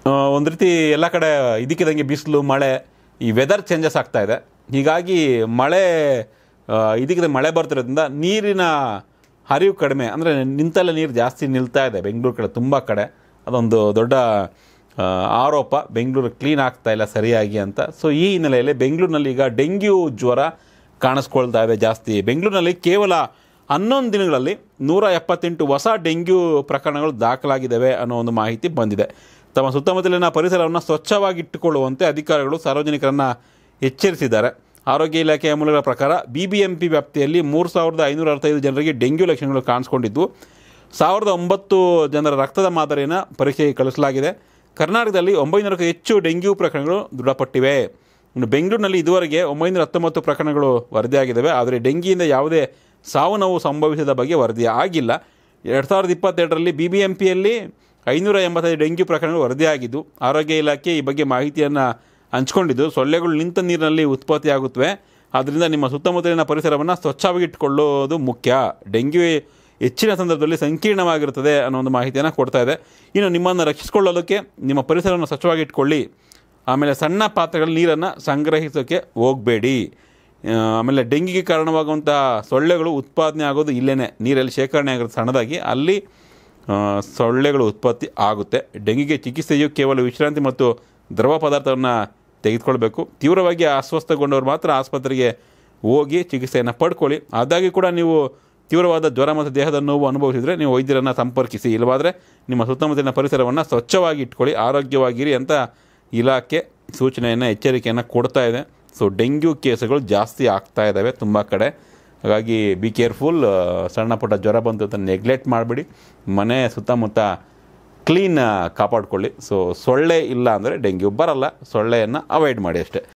ಒಂದು ರೀತಿ ಎಲ್ಲ ಕಡೆ ಇದಕ್ಕಿದಂಗೆ ಬಿಸಿಲು ಮಳೆ ಈ ವೆದರ್ ಚೇಂಜಸ್ ಆಗ್ತಾ ಇದೆ ಹೀಗಾಗಿ ಮಳೆ ಆ, ಇದಕ್ಕಿದ ಮಳೆ ಬರ್ತಿರೋದ್ರಿಂದ ನೀರಿನ ಹರಿವು ಕಡಿಮೆ ಅಂದರೆ ನಿಂತಲ್ಲೇ ನೀರು ಜಾಸ್ತಿ ನಿಲ್ತಾ ಇದೆ ಬೆಂಗಳೂರು ಕಡೆ ತುಂಬ ಕಡೆ ಅದೊಂದು ದೊಡ್ಡ ಆ, ಆರೋಪ ಬೆಂಗಳೂರು ಕ್ಲೀನ್ ಆಗ್ತಾ ಇಲ್ಲ ಸರಿಯಾಗಿ ಅಂತ ಸೊ ಈ ಹಿನ್ನೆಲೆಯಲ್ಲಿ ಬೆಂಗಳೂರಿನಲ್ಲಿ ಈಗ ಡೆಂಗ್ಯೂ ಜ್ವರ ಕಾಣಿಸ್ಕೊಳ್ತಾ ಇದೆ ಜಾಸ್ತಿ ಬೆಂಗಳೂರಿನಲ್ಲಿ ಕೇವಲ ಹನ್ನೊಂದು ದಿನಗಳಲ್ಲಿ ನೂರ ಎಪ್ಪತ್ತೆಂಟು ಹೊಸ ಡೆಂಗ್ಯೂ ಪ್ರಕರಣಗಳು ದಾಖಲಾಗಿದ್ದಾವೆ ಅನ್ನೋ ಒಂದು ಮಾಹಿತಿ ಬಂದಿದೆ ತಮ್ಮ ಸುತ್ತಮುತ್ತಲಿನ ಪರಿಸರವನ್ನು ಸ್ವಚ್ಛವಾಗಿಟ್ಟುಕೊಳ್ಳುವಂತೆ ಅಧಿಕಾರಿಗಳು ಸಾರ್ವಜನಿಕರನ್ನು ಎಚ್ಚರಿಸಿದ್ದಾರೆ ಆರೋಗ್ಯ ಇಲಾಖೆಯ ಮೂಲಗಳ ಪ್ರಕಾರ ಬಿ ಬಿ ಎಂ ಪಿ ವ್ಯಾಪ್ತಿಯಲ್ಲಿ ಮೂರು ಸಾವಿರದ ಐನೂರ ಅರವತ್ತೈದು ಜನರಿಗೆ ಡೆಂಗ್ಯೂ ಲಕ್ಷಣಗಳು ಕಾಣಿಸ್ಕೊಂಡಿದ್ದು ಸಾವಿರದ ಒಂಬತ್ತು ಜನರ ರಕ್ತದ ಮಾದರಿಯನ್ನು ಪರೀಕ್ಷೆಗೆ ಕಳಿಸಲಾಗಿದೆ ಕರ್ನಾಟಕದಲ್ಲಿ ಒಂಬೈನೂರಕ್ಕೂ ಹೆಚ್ಚು ಡೆಂಗ್ಯೂ ಪ್ರಕರಣಗಳು ದೃಢಪಟ್ಟಿವೆ ಇನ್ನು ಬೆಂಗಳೂರಿನಲ್ಲಿ ಇದುವರೆಗೆ ಒಂಬೈನೂರ ಹತ್ತೊಂಬತ್ತು ಪ್ರಕರಣಗಳು ವರದಿಯಾಗಿದ್ದಾವೆ ಆದರೆ ಡೆಂಗಿಯಿಂದ ಯಾವುದೇ ಸಾವು ನೋವು ಸಂಭವಿಸಿದ ಬಗ್ಗೆ ವರದಿ ಆಗಿಲ್ಲ ಎರಡು ಸಾವಿರದ ಇಪ್ಪತ್ತೆರಡರಲ್ಲಿ ಬಿ ಬಿ ಎಂ ಪಿಯಲ್ಲಿ ಐನೂರ ಎಂಬತ್ತೈದು ಡೆಂಗ್ಯೂ ಪ್ರಕರಣಗಳು ವರದಿಯಾಗಿದ್ದು ಆರೋಗ್ಯ ಇಲಾಖೆ ಈ ಬಗ್ಗೆ ಮಾಹಿತಿಯನ್ನು ಹಂಚ್ಕೊಂಡಿದ್ದು ಸೊಳ್ಳೆಗಳು ನಿಂತ ನೀರಿನಲ್ಲಿ ಉತ್ಪತ್ತಿಯಾಗುತ್ತವೆ ಆದ್ದರಿಂದ ನಿಮ್ಮ ಸುತ್ತಮುತ್ತಲಿನ ಪರಿಸರವನ್ನು ಸ್ವಚ್ಛವಾಗಿಟ್ಟುಕೊಳ್ಳೋದು ಮುಖ್ಯ ಡೆಂಗ್ಯೂ ಹೆಚ್ಚಿನ ಸಂದರ್ಭದಲ್ಲಿ ಸಂಕೀರ್ಣವಾಗಿರುತ್ತದೆ ಅನ್ನೋ ಒಂದು ಮಾಹಿತಿಯನ್ನು ಕೊಡ್ತಾ ಇದೆ ಇನ್ನು ನಿಮ್ಮನ್ನು ರಕ್ಷಿಸಿಕೊಳ್ಳೋದಕ್ಕೆ ನಿಮ್ಮ ಪರಿಸರವನ್ನು ಸ್ವಚ್ಛವಾಗಿಟ್ಕೊಳ್ಳಿ ಆಮೇಲೆ ಸಣ್ಣ ಪಾತ್ರೆಗಳಲ್ಲಿ ನೀರನ್ನು ಸಂಗ್ರಹಿಸೋಕ್ಕೆ ಹೋಗಬೇಡಿ ಆಮೇಲೆ ಡೆಂಗಿಗೆ ಕಾರಣವಾಗುವಂಥ ಸೊಳ್ಳೆಗಳು ಉತ್ಪಾದನೆ ಆಗೋದು ಇಲ್ಲೇ ನೀರಲ್ಲಿ ಶೇಖರಣೆ ಆಗೋದು ಸಣ್ಣದಾಗಿ ಅಲ್ಲಿ ಆ, ಸೊಳ್ಳೆಗಳು ಉತ್ಪತ್ತಿ ಆಗುತ್ತೆ ಡೆಂಗಿಗೆ ಚಿಕಿತ್ಸೆಯು ಕೇವಲ ವಿಶ್ರಾಂತಿ ಮತ್ತು ದ್ರವ ಪದಾರ್ಥವನ್ನು ತೆಗೆದುಕೊಳ್ಬೇಕು ತೀವ್ರವಾಗಿ ಅಸ್ವಸ್ಥಗೊಂಡವರು ಮಾತ್ರ ಆಸ್ಪತ್ರೆಗೆ ಹೋಗಿ ಚಿಕಿತ್ಸೆಯನ್ನು ಪಡ್ಕೊಳ್ಳಿ ಆದಾಗ್ಯೂ ಕೂಡ ನೀವು ತೀವ್ರವಾದ ಜ್ವರ ಮತ್ತು ದೇಹದ ನೋವು ಅನುಭವಿಸಿದರೆ ನೀವು ವೈದ್ಯರನ್ನು ಸಂಪರ್ಕಿಸಿ ಇಲ್ಲವಾದರೆ ನಿಮ್ಮ ಸುತ್ತಮುತ್ತಲಿನ ಪರಿಸರವನ್ನು ಸ್ವಚ್ಛವಾಗಿ ಇಟ್ಕೊಳ್ಳಿ ಆರೋಗ್ಯವಾಗಿರಿ ಅಂತ ಇಲಾಖೆ ಸೂಚನೆಯನ್ನು ಎಚ್ಚರಿಕೆಯನ್ನು ಕೊಡ್ತಾ ಇದೆ ಸೊ ಡೆಂಗ್ಯೂ ಕೇಸುಗಳು ಜಾಸ್ತಿ ಆಗ್ತಾ ಇದ್ದಾವೆ ತುಂಬ ಕಡೆ ಹಾಗಾಗಿ ಬಿ ಕೇರ್ಫುಲ್ ಸಣ್ಣ ಪುಟ್ಟ ಜ್ವರ ಬಂತು ಅಂತ ನೆಗ್ಲೆಕ್ಟ್ ಮಾಡಿಬಿಡಿ ಮನೆ ಸುತ್ತಮುತ್ತ ಕ್ಲೀನ್ ಕಾಪಾಡ್ಕೊಳ್ಳಿ ಸೊ ಸೊಳ್ಳೆ ಇಲ್ಲ ಅಂದರೆ ಡೆಂಗ್ಯೂ ಬರಲ್ಲ ಸೊಳ್ಳೆಯನ್ನು ಅವಾಯ್ಡ್ ಮಾಡಿ ಅಷ್ಟೇ